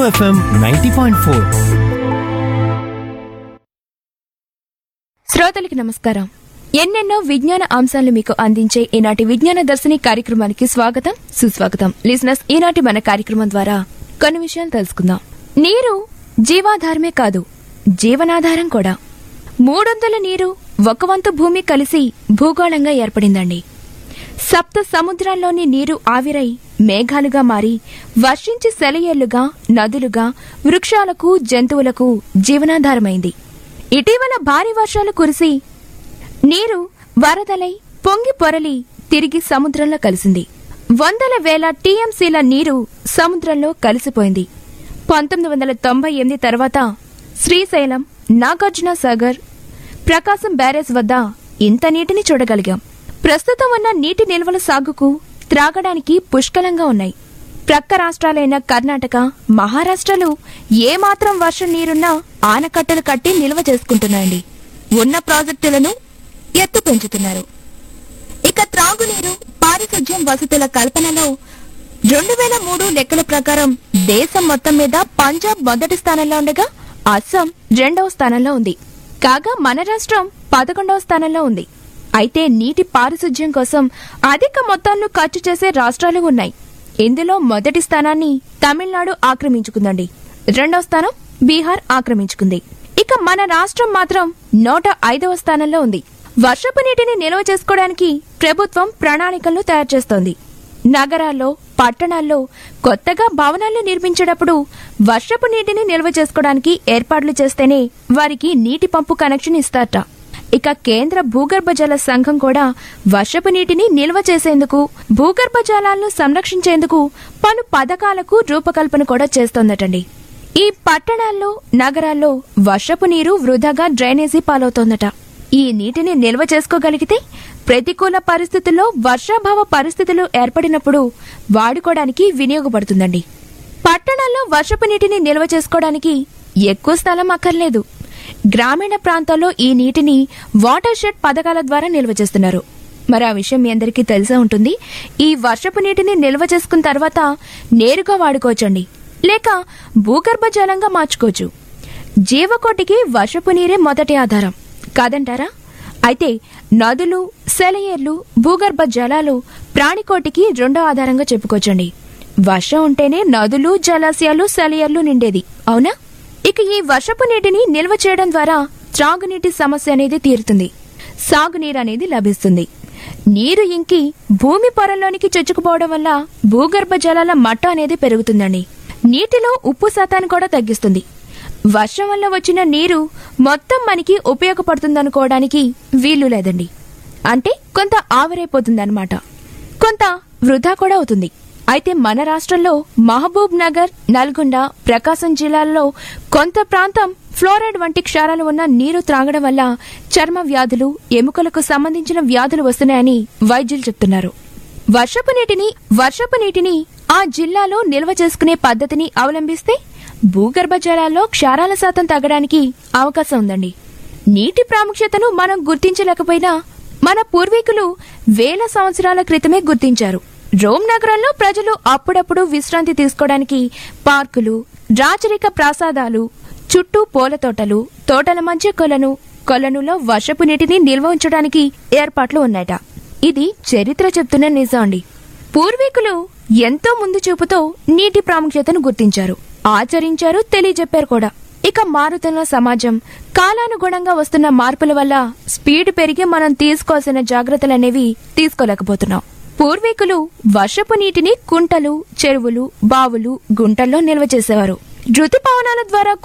FM ninety point four శ్రోతలకి నమస్కారం ఎన్నెన్నో విజ్ఞాన అంశాలు మీకు అందించే ఈనాటి విజ్ఞాన దర్శిని కార్యక్రమానికి స్వాగతం సుస్వాగతం లిసనర్స్ ఈనాటి మన కార్యక్రమం ద్వారా కొన్ని విషయాలు తెలుసుకుందాం నీరు జీవాధారమే కాదు జీవనాధారం కూడా మూడొంతుల నీరు ఒక వంతు భూమి కలిసి భూగోళంగా ఏర్పడిందండి సప్త సముద్రాల్లోని నీరు ఆవిరై మేఘాలుగా మారి వర్షించి సెలయేళ్లుగా నదులుగా వృక్షాలకు జంతువులకు జీవనాధారమైంది ఇటీవల భారీ వర్షాలు కురిసి నీరు వరదలై పొంగి పొరలి తిరిగి సముద్రంలో కలిసింది వందల వేల టీఎంసీల నీరు సముద్రంలో కలిసిపోయింది పంతొమ్మిది వందల తొంభై ఎనిమిది తర్వాత శ్రీశైలం నాగార్జున సాగర్ ప్రకాశం బ్యారేజ్ వద్ద ఇంత నీటిని చూడగలిగాం ప్రస్తుతం ఉన్న నీటి నిల్వల సాగుకు త్రాగడానికి పుష్కలంగా ఉన్నాయి ప్రక్క రాష్ట్రాలైన కర్ణాటక మహారాష్ట్రలు ఏమాత్రం వర్షం నీరున్నా ఆనకట్టలు కట్టి నిల్వ చేసుకుంటున్నాయండి ఉన్న ప్రాజెక్టులను ఎత్తు పెంచుతున్నారు ఇక త్రాగునీరు పారిశుధ్యం వసతుల కల్పనలో రెండు వేల మూడు లెక్కల ప్రకారం దేశం మొత్తం మీద పంజాబ్ మొదటి స్థానంలో ఉండగా అస్సాం రెండవ స్థానంలో ఉంది కాగా మన రాష్ట్రం పదకొండవ స్థానంలో ఉంది అయితే నీటి పారిశుధ్యం కోసం అధిక మొత్తాలను ఖర్చు చేసే రాష్ట్రాలు ఉన్నాయి ఇందులో మొదటి స్థానాన్ని తమిళనాడు ఆక్రమించుకుందండి రెండవ స్థానం బీహార్ ఆక్రమించుకుంది ఇక మన రాష్ట్రం మాత్రం నూట ఐదవ స్థానంలో ఉంది వర్షపు నీటిని నిల్వ చేసుకోవడానికి ప్రభుత్వం ప్రణాళికలను తయారు చేస్తోంది నగరాల్లో పట్టణాల్లో కొత్తగా భవనాలు నిర్మించేటప్పుడు వర్షపు నీటిని నిల్వ చేసుకోవడానికి ఏర్పాట్లు చేస్తేనే వారికి నీటి పంపు కనెక్షన్ ఇస్తారట ఇక కేంద్ర భూగర్భ జల సంఘం కూడా వర్షపు నీటిని నిల్వ చేసేందుకు భూగర్భ జలాలను సంరక్షించేందుకు పలు పథకాలకు రూపకల్పన కూడా చేస్తోందటండి ఈ పట్టణాల్లో నగరాల్లో వర్షపు నీరు వృధాగా డ్రైనేజీ పాలవుతోందట ఈ నీటిని నిల్వ చేసుకోగలిగితే ప్రతికూల పరిస్థితుల్లో వర్షాభావ పరిస్థితులు ఏర్పడినప్పుడు వాడుకోవడానికి వినియోగపడుతుందండి పట్టణాల్లో వర్షపు నీటిని నిల్వ చేసుకోవడానికి ఎక్కువ స్థలం అక్కర్లేదు గ్రామీణ ప్రాంతాల్లో ఈ నీటిని వాటర్ షెడ్ పథకాల ద్వారా నిల్వ చేస్తున్నారు మరి ఆ విషయం మీ అందరికీ తెలిసే ఉంటుంది ఈ వర్షపు నీటిని నిల్వ చేసుకున్న తర్వాత నేరుగా వాడుకోవచ్చండి లేక భూగర్భ జలంగా మార్చుకోవచ్చు జీవకోటికి వర్షపు నీరే మొదటి ఆధారం కాదంటారా అయితే నదులు సెలయేర్లు భూగర్భ జలాలు ప్రాణికోటికి రెండో ఆధారంగా చెప్పుకోవచ్చండి వర్షం ఉంటేనే నదులు జలాశయాలు సెలయేర్లు నిండేది అవునా ఇక ఈ వర్షపు నీటిని నిల్వ చేయడం ద్వారా త్రాగునీటి సమస్య అనేది తీరుతుంది సాగునీరు అనేది లభిస్తుంది నీరు ఇంకి భూమి పొరల్లోనికి చొచ్చుకుపోవడం వల్ల భూగర్భ జలాల మట్టం అనేది పెరుగుతుందండి నీటిలో ఉప్పు శాతాన్ని కూడా తగ్గిస్తుంది వర్షం వల్ల వచ్చిన నీరు మొత్తం మనకి ఉపయోగపడుతుందనుకోవడానికి వీలు లేదండి అంటే కొంత ఆవిరైపోతుందన్నమాట కొంత వృధా కూడా అవుతుంది అయితే మన రాష్ట్రంలో మహబూబ్ నగర్ నల్గొండ ప్రకాశం జిల్లాల్లో కొంత ప్రాంతం ఫ్లోరైడ్ వంటి క్షారాలు ఉన్న నీరు త్రాగడం వల్ల చర్మ వ్యాధులు ఎముకలకు సంబంధించిన వ్యాధులు వస్తున్నాయని వైద్యులు చెప్తున్నారు వర్షపు నీటిని వర్షపు నీటిని ఆ జిల్లాలో నిల్వ చేసుకునే పద్ధతిని అవలంబిస్తే భూగర్భ జలాల్లో క్షారాల శాతం తగ్గడానికి అవకాశం ఉందండి నీటి ప్రాముఖ్యతను మనం గుర్తించలేకపోయినా మన పూర్వీకులు వేల సంవత్సరాల క్రితమే గుర్తించారు రోమ్ నగరంలో ప్రజలు అప్పుడప్పుడు విశ్రాంతి తీసుకోవడానికి పార్కులు రాచరిక ప్రాసాదాలు చుట్టూ పూల తోటలు తోటల మధ్య కొలను కొలనులో వర్షపు నీటిని నిల్వ ఉంచడానికి ఏర్పాట్లు ఉన్నాయట ఇది చరిత్ర చెప్తున్న నిజం అండి పూర్వీకులు ఎంతో ముందు చూపుతో నీటి ప్రాముఖ్యతను గుర్తించారు ఆచరించారు తెలియజెప్పారు కూడా ఇక మారుతున్న సమాజం కాలానుగుణంగా వస్తున్న మార్పుల వల్ల స్పీడ్ పెరిగి మనం తీసుకోవాల్సిన జాగ్రత్తలనేవి తీసుకోలేకపోతున్నాం పూర్వీకులు వర్షపు నీటిని కుంటలు చెరువులు బావులు గుంటల్లో నిల్వ చేసేవారు ఋతుపవనాల ద్వారా